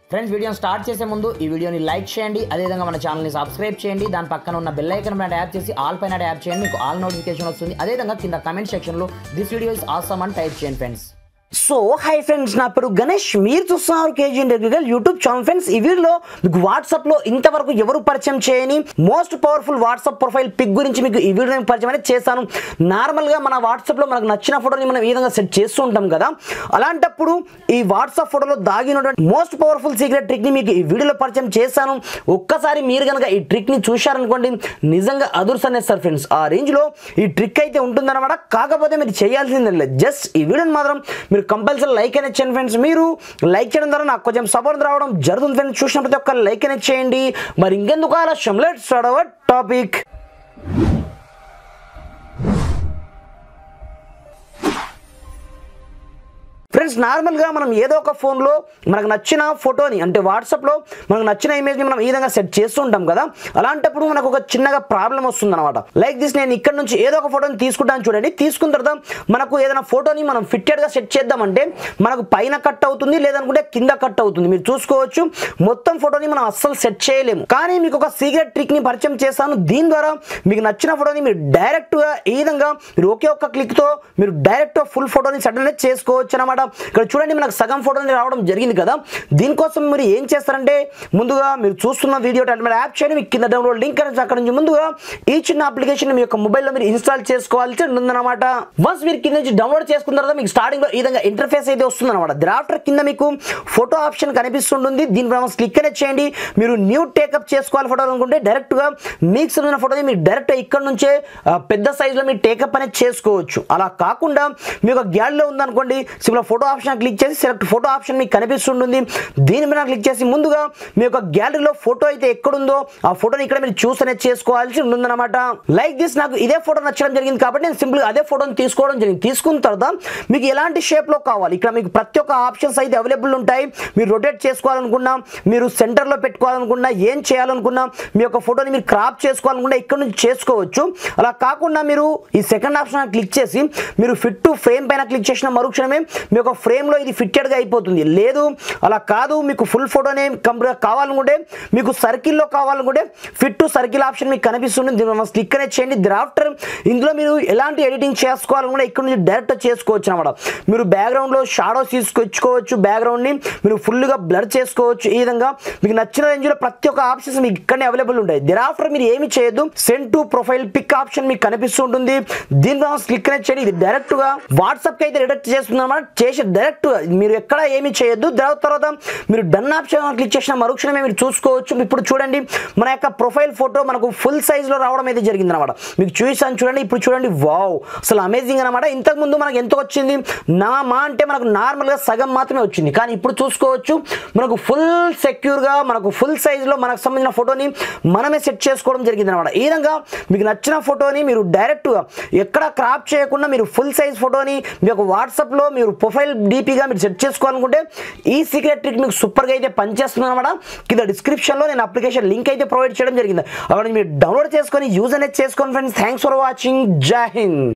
friends వీడియోని start చేసే ముందు ఈ వీడియోని లైక్ చేయండి అదేవిధంగా మన ఛానల్ని సబ్స్క్రైబ్ చేయండి దాని పక్కన ఉన్న బెల్ ఐకన్ పైన ట్యాప్ చేసి ఆల్ పైన ట్యాప్ చేయండి మీకు ఆల్ నోటిఫికేషన్ వస్తుంది అదేవిధంగా కింద కమెంట్ సెక్షన్లో దిస్ వీడియో ఇస్ ఆసమ్ అని టైప్ చేయండి ఫ్రెండ్స్ సో హై ఫ్రెండ్స్ నా పేరు గణేష్ మీరు చూస్తున్నారు కేజీ ఇంటర్గ్రికల్ యూట్యూబ్ ఛానల్ ఫ్రెండ్స్ ఈ వీడియోలో మీకు వాట్సాప్ లో ఇంతవరకు ఎవరు పరిచయం చేయని most powerful WhatsApp profile pic గురించి మీకు ఈ వీడియో నేను పరిచయం అనేది చేస్తాను నార్మల్ గా మన వాట్సాప్ లో మనకు నచ్చిన ఫోటోని మనం ఈ విధంగా సెట్ చేస్తూ ఉంటాం కదా అలాంటప్పుడు ఈ వాట్సాప్ ఫోటోలో దాగి ఉన్నటువంటి మోస్ట్ పవర్ఫుల్ సీక్రెట్ ట్రిక్ ని మీకు ఈ వీడియోలో పరిచయం చేస్తాను ఒక్కసారి మీరు కనుక ఈ ట్రిక్ ని చూశారనుకోండి నిజంగా అదుర్సనేస్తారు ఫ్రెండ్స్ ఆ రేంజ్ లో ఈ ట్రిక్ అయితే ఉంటుందన్నమాట కాకపోతే మీరు చేయాల్సిందే లేదు జస్ట్ ఈ వీడియోని మాత్రం మీరు కంపల్సరీ లైక్ అనేది చేయండి ఫ్రెండ్స్ మీరు లైక్ చేయడం ద్వారా నాకు కొంచెం సపోర్ట్ రావడం జరుగుతుంది ఫ్రెండ్స్ చూసిన ప్రతి ఒక్క లైక్ అనేది చేయండి మరి ఇంకెందుకు ఆలస్యం let's start our topic friends నార్మల్గా మనం ఏదో ఒక ఫోన్లో మనకు నచ్చిన ఫోటోని అంటే వాట్సాప్లో మనకు నచ్చిన ఇమేజ్ని మనం ఈ విధంగా సెట్ చేస్తూ ఉంటాం కదా అలాంటప్పుడు మనకు ఒక చిన్నగా ప్రాబ్లం వస్తుంది అనమాట లైక్ దిస్ నేను ఇక్కడ నుంచి ఏదో ఒక ఫోటోని తీసుకుంటాను చూడండి తీసుకున్న తర్వాత మనకు ఏదైనా ఫోటోని మనం ఫిట్టెడ్గా సెట్ చేద్దామంటే మనకు పైన కట్ అవుతుంది లేదనుకుంటే కింద కట్ అవుతుంది మీరు చూసుకోవచ్చు మొత్తం ఫోటోని మనం అస్సలు సెట్ చేయలేము కానీ మీకు ఒక సీక్రెట్ ట్రిక్ని పరిచయం చేస్తాను దీని ద్వారా మీకు నచ్చిన ఫోటోని మీరు డైరెక్ట్గా ఈ విధంగా మీరు ఒకే ఒక్క క్లిక్తో మీరు డైరెక్ట్ ఫుల్ ఫోటోని సెట్ అనేది చేసుకోవచ్చు అనమాట ఇక్కడ చూడండి మనకు సగం ఫోటోని రావడం జరిగింది కదా దీనికోసం మీరు ఏం చేస్తారంటే ముందుగా మీరు చూస్తున్న వీడియో టైటిల్ యాప్ చేయండి మీకు కింద డౌన్లోడ్ లింక్ అనేది అక్కడ నుంచి ముందుగా ఈ చిన్న అప్లికేషన్ మీ యొక్క మొబైల్లో మీరు ఇన్స్టాల్ చేసుకోవాల్సి ఉందన్నమాట వన్స్ మీరు కింద నుంచి డౌన్లోడ్ చేసుకున్న తర్వాత మీకు స్టార్టింగ్ లో ఈ విధంగా ఇంటర్ఫేస్ అయితే వస్తుందన్నమాట ఆఫ్టర్ కింద మీకు ఫోటో ఆప్షన్ కనిపిస్తుంటుంది దీని క్లిక్ అనేది చేయండి మీరు న్యూ టేకప్ చేసుకోవాలి ఫోటో అనుకుంటే డైరెక్ట్ గా మీకు ఉన్న ఫోటోని మీరు డైరెక్ట్ ఇక్కడ నుంచే ఆ, పెద్ద సైజులో మీరు టేకప్ అనేది చేసుకోవచ్చు అలా కాకుండా మీ యొక్క గ్యాలరీలో ఉందనుకోండి సింపుల్ ఫోటో ఆప్షన్ క్లిక్ చేసి సెలెక్ట్ ఫోటో ఆప్షన్ మీకు కనిపిస్తుంటుంది దీని మీద క్లిక్ చేసి ముందుగా మీ యొక్క గ్యాలరీలో ఫోటో అయితే ఎక్కడుందో ఆ ఫోటోని ఇక్కడ మీరు చూస్ అనేది చేసుకోవాల్సి ఉంటుందన్నమాట లైక్ దిస్ నాకు ఇదే ఫోటో నచ్చడం జరిగింది కాబట్టి నేను సింపుల్ అదే ఫోటోని తీసుకోవడం జరిగింది తీసుకున్న తర్వాత మీకు ఎలాంటి షేప్ లో కావాలి ఇక్కడ మీకు ప్రతి ఒక్క ఆప్షన్స్ అయితే అవైలబుల్ ఉంటాయి మీరు రొటేట్ చేసుకోవాలనుకున్నా మీరు సెంటర్ లో పెట్టుకోవాలనుకున్నా ఏం చేయాలనుకున్నా మీ యొక్క ఫోటోని మీరు క్రాప్ చేసుకోవాలనుకున్నా ఇక్కడ నుంచి చేసుకోవచ్చు అలా కాకుండా మీరు ఈ సెకండ్ ఆప్షన్ క్లిక్ చేసి మీరు ఫిట్ టు ఫ్రేమ్ పైన క్లిక్ చేసిన మరుక్షణమే మీ యొక్క ఫ్రేమ్ లో ఇది ఫిట్టెడ్ గా అయిపోతుంది లేదు అలా కాదు మీకు ఫుల్ ఫోటోనే కంప్లీట్ కావాలనుకుంటే మీకు సర్కిల్లో కావాలనుకుంటే ఫిట్ టు సర్కిల్ ఆప్షన్ మీకు కనిపిస్తుంది దీన్ని క్లిక్ అనేది చేయండి ఆఫ్టర్ ఇందులో మీరు ఎలాంటి ఎడిటింగ్ చేసుకోవాలనుకుంటే ఇక్కడ నుంచి డైరెక్ట్ చేసుకోవచ్చు అనమాట మీరు బ్యాక్గ్రౌండ్ లో షాడోస్ తీసుకొచ్చుకోవచ్చు బ్యాక్గ్రౌండ్ ని మీరు ఫుల్ గా బ్లర్ చేసుకోవచ్చు ఈ విధంగా మీకు నచ్చిన రేంజ్ లో ప్రతి ఒక్క ఆప్షన్స్ మీకు ఇక్కడనే అవైలబుల్ ఉంటాయి ఆఫ్టర్ మీరు ఏమి చేయొద్దు send to profile pic option మీకు కనిపిస్తుంటుంది దీని క్లిక్ అనేది చేయండి ఇది డైరెక్ట్ గా వాట్సాప్ కి అయితే రిడక్ట్ చేస్తుంది అనమాట చేసి డైరెక్ట్ మీరు ఎక్కడ ఏమి చేయొద్దు దాని తర్వాత మీరు డన్ ఆప్షన్ క్లిక్ చేసిన మరుక్షణమే మీరు చూసుకోవచ్చు ఇప్పుడు చూడండి మన యొక్క ప్రొఫైల్ ఫోటో మనకు ఫుల్ సైజ్ లో రావడం అయితే జరిగింది అనమాట మీకు చూసాను చూడండి ఇప్పుడు చూడండి వావ్ అసలు అమేజింగ్ అనమాట ఇంతకు ముందు మనకు ఎంత వచ్చింది నా మా అంటే మనకు నార్మల్ గా సగం మాత్రమే వచ్చింది కానీ ఇప్పుడు చూసుకోవచ్చు మనకు ఫుల్ సెక్యూర్ గా మనకు ఫుల్ సైజ్ లో మనకు సంబంధించిన ఫోటోని మనమే సెట్ చేసుకోవడం జరిగింది అనమాట ఈ విధంగా మీకు నచ్చిన ఫోటోని మీరు డైరెక్ట్ గా ఎక్కడ క్రాప్ చేయకుండా మీరు ఫుల్ సైజ్ ఫోటోని మీ యొక్క వాట్సాప్ లో మీరు ప్రొఫైల్ డీపీగా మీరు సెట్ చేసుకోవాలనుకుంటే ఈ సీక్రెట్ ట్రిక్ మీకు సూపర్ గా అయితే పనిచేస్తుంది అనమాట కింద డిస్క్రిప్షన్ లో నేను అప్లికేషన్ లింక్ అయితే ప్రొవైడ్ చేయడం జరిగింది అక్కడ మీరు డౌన్లోడ్ చేసుకొని యూజ్ అనేది చేసుకోండి ఫ్రెండ్స్ థ్యాంక్స్ ఫర్ వాచింగ్ జై హింద్